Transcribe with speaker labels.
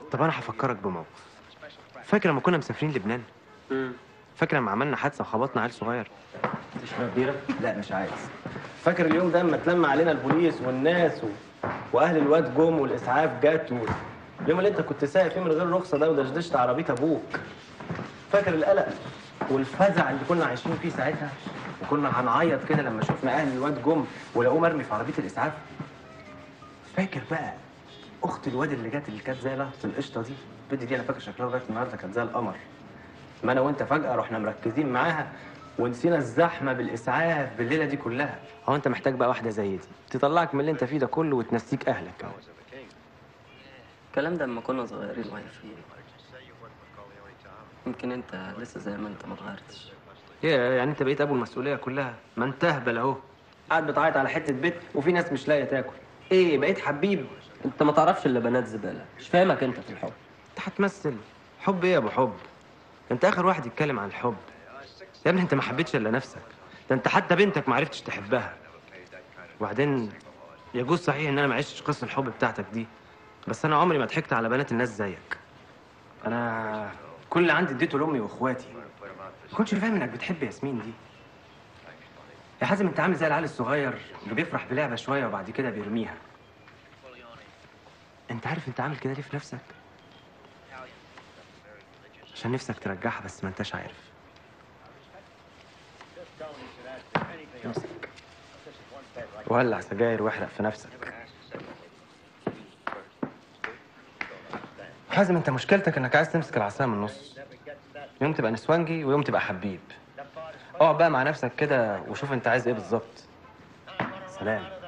Speaker 1: طب انا هفكرك بموقف فاكر لما كنا مسافرين لبنان فاكر لما عملنا حادثه وخبطنا عيل صغير
Speaker 2: تشرب بيرة؟ لا مش عايز فاكر اليوم ده لما اتلم علينا البوليس والناس و... واهل الواد جم والاسعاف جت و... اليوم اللي انت كنت سايق فيه من غير رخصه ده ودشدشت عربيه ابوك فاكر القلق والفزع اللي كنا عايشين فيه ساعتها وكنا هنعيط كده لما شفنا اهل الواد جم ولقوه مرمي في عربيه الاسعاف فاكر بقى اخت الواد اللي جت اللي كانت زي لقطه القشطه دي البنت دي انا فاكر شكلها لغايه النهارده كانت زي القمر ما انا وانت فجاه رحنا مركزين معاها ونسينا الزحمه بالاسعاف بالليله دي كلها
Speaker 1: هو انت محتاج بقى واحده زي دي تطلعك من اللي انت فيه ده كله وتنسيك اهلك كمان
Speaker 3: الكلام ده لما كنا صغيرين وعارفين يمكن انت لسه زي ما انت ما اتغيرتش
Speaker 1: يا يعني انت بقيت ابو المسؤوليه كلها ما انت اهبل اهو
Speaker 2: قاعد بتعيط على حته بيت وفي ناس مش لاقيه تاكل ايه بقيت حبيب
Speaker 3: انت ما تعرفش الا بنات زباله مش فاهمك انت في الحب
Speaker 1: انت هتمثل حب ايه يا ابو حب انت اخر واحد يتكلم عن الحب يا ابني انت ما حبيتش الا نفسك ده انت حتى بنتك ما عرفتش تحبها وبعدين يجوز صحيح ان انا ما عشتش قصه الحب بتاعتك دي بس انا عمري ما ضحكت على بنات الناس زيك انا كل اللي عندي اديته لامي واخواتي ما كنتش فاهم انك بتحب ياسمين دي يا حازم انت عامل زي العيال الصغير اللي بيفرح بلعبه شويه وبعد كده بيرميها انت عارف انت عامل كده ليه في نفسك عشان نفسك ترجعها بس ما انتش عارف امسك ولع سجاير واحرق في نفسك حازم انت مشكلتك انك عايز تمسك العصايه من النص يوم تبقى نسوانجي ويوم تبقى حبيب اقعد بقى مع نفسك كده وشوف انت عايز ايه بالظبط سلام